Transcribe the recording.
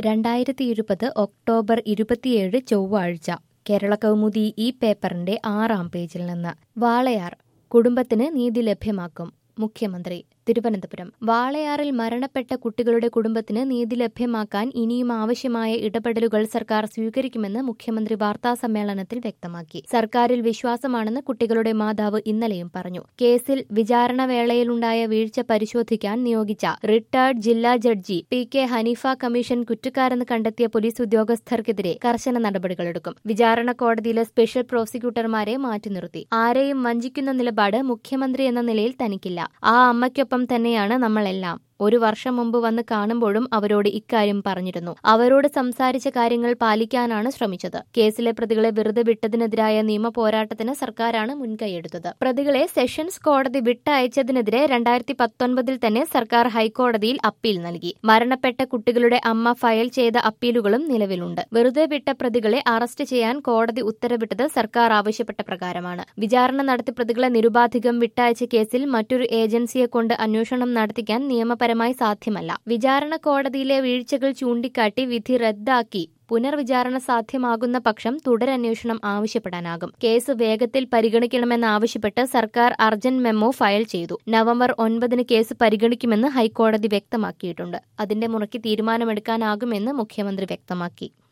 രണ്ടായിരത്തി ഇരുപത് ഒക്ടോബർ ഇരുപത്തിയേഴ് ചൊവ്വാഴ്ച കേരള കൗമുദി ഈ പേപ്പറിന്റെ ആറാം പേജിൽ നിന്ന് വാളയാർ കുടുംബത്തിന് നീതി ലഭ്യമാക്കും മുഖ്യമന്ത്രി തിരുവനന്തപുരം വാളയാറിൽ മരണപ്പെട്ട കുട്ടികളുടെ കുടുംബത്തിന് നീതി ലഭ്യമാക്കാൻ ഇനിയും ആവശ്യമായ ഇടപെടലുകൾ സർക്കാർ സ്വീകരിക്കുമെന്ന് മുഖ്യമന്ത്രി വാർത്താസമ്മേളനത്തിൽ വ്യക്തമാക്കി സർക്കാരിൽ വിശ്വാസമാണെന്ന് കുട്ടികളുടെ മാതാവ് ഇന്നലെയും പറഞ്ഞു കേസിൽ വിചാരണ വേളയിലുണ്ടായ വീഴ്ച പരിശോധിക്കാൻ നിയോഗിച്ച റിട്ടയർഡ് ജില്ലാ judge P K Hanifa commission കുറ്റക്കാരെന്ന് കണ്ടെത്തിയ പോലീസ് ഉദ്യോഗസ്ഥർക്കെതിരെ കർശന നടപടികളെടുക്കും വിചാരണ കോടതിയിലെ സ്പെഷ്യൽ പ്രോസിക്യൂട്ടർമാരെ മാറ്റി നിർത്തി ആരെയും വഞ്ചിക്കുന്ന നിലപാട് മുഖ്യമന്ത്രി എന്ന നിലയിൽ തനിക്കില്ല ആ അമ്മയ്ക്കൊപ്പം തന്നെയാണ് നമ്മളെല്ലാം ഒരു വർഷം മുമ്പ് വന്ന് കാണുമ്പോഴും അവരോട് ഇക്കാര്യം പറഞ്ഞിരുന്നു അവരോട് സംസാരിച്ച കാര്യങ്ങൾ പാലിക്കാനാണ് ശ്രമിച്ചത് കേസിലെ പ്രതികളെ വെറുതെ വിട്ടതിനെതിരായ നിയമ പോരാട്ടത്തിന് സർക്കാരാണ് മുൻകൈയെടുത്തത് പ്രതികളെ സെഷൻസ് കോടതി വിട്ടയച്ചതിനെതിരെ രണ്ടായിരത്തി പത്തൊൻപതിൽ തന്നെ സർക്കാർ ഹൈക്കോടതിയിൽ അപ്പീൽ നൽകി മരണപ്പെട്ട കുട്ടികളുടെ അമ്മ ഫയൽ ചെയ്ത അപ്പീലുകളും നിലവിലുണ്ട് വെറുതെ വിട്ട പ്രതികളെ അറസ്റ്റ് ചെയ്യാൻ കോടതി ഉത്തരവിട്ടത് സർക്കാർ ആവശ്യപ്പെട്ട പ്രകാരമാണ് വിചാരണ നടത്തി പ്രതികളെ നിരുപാധികം വിട്ടയച്ച കേസിൽ മറ്റൊരു ഏജൻസിയെ കൊണ്ട് അന്വേഷണം നടത്തിക്കാൻ നിയമപരമായി സാധ്യമല്ല വിചാരണ കോടതിയിലെ വീഴ്ചകൾ ചൂണ്ടിക്കാട്ടി വിധി റദ്ദാക്കി പുനർവിചാരണ സാധ്യമാകുന്ന പക്ഷം തുടരന്വേഷണം ആവശ്യപ്പെടാനാകും കേസ് വേഗത്തിൽ പരിഗണിക്കണമെന്നാവശ്യപ്പെട്ട് സർക്കാർ അർജന്റ് മെമ്മോ ഫയൽ ചെയ്തു നവംബർ ഒൻപതിന് കേസ് പരിഗണിക്കുമെന്ന് ഹൈക്കോടതി വ്യക്തമാക്കിയിട്ടുണ്ട് അതിന്റെ മുറയ്ക്ക് തീരുമാനമെടുക്കാനാകുമെന്ന് മുഖ്യമന്ത്രി വ്യക്തമാക്കി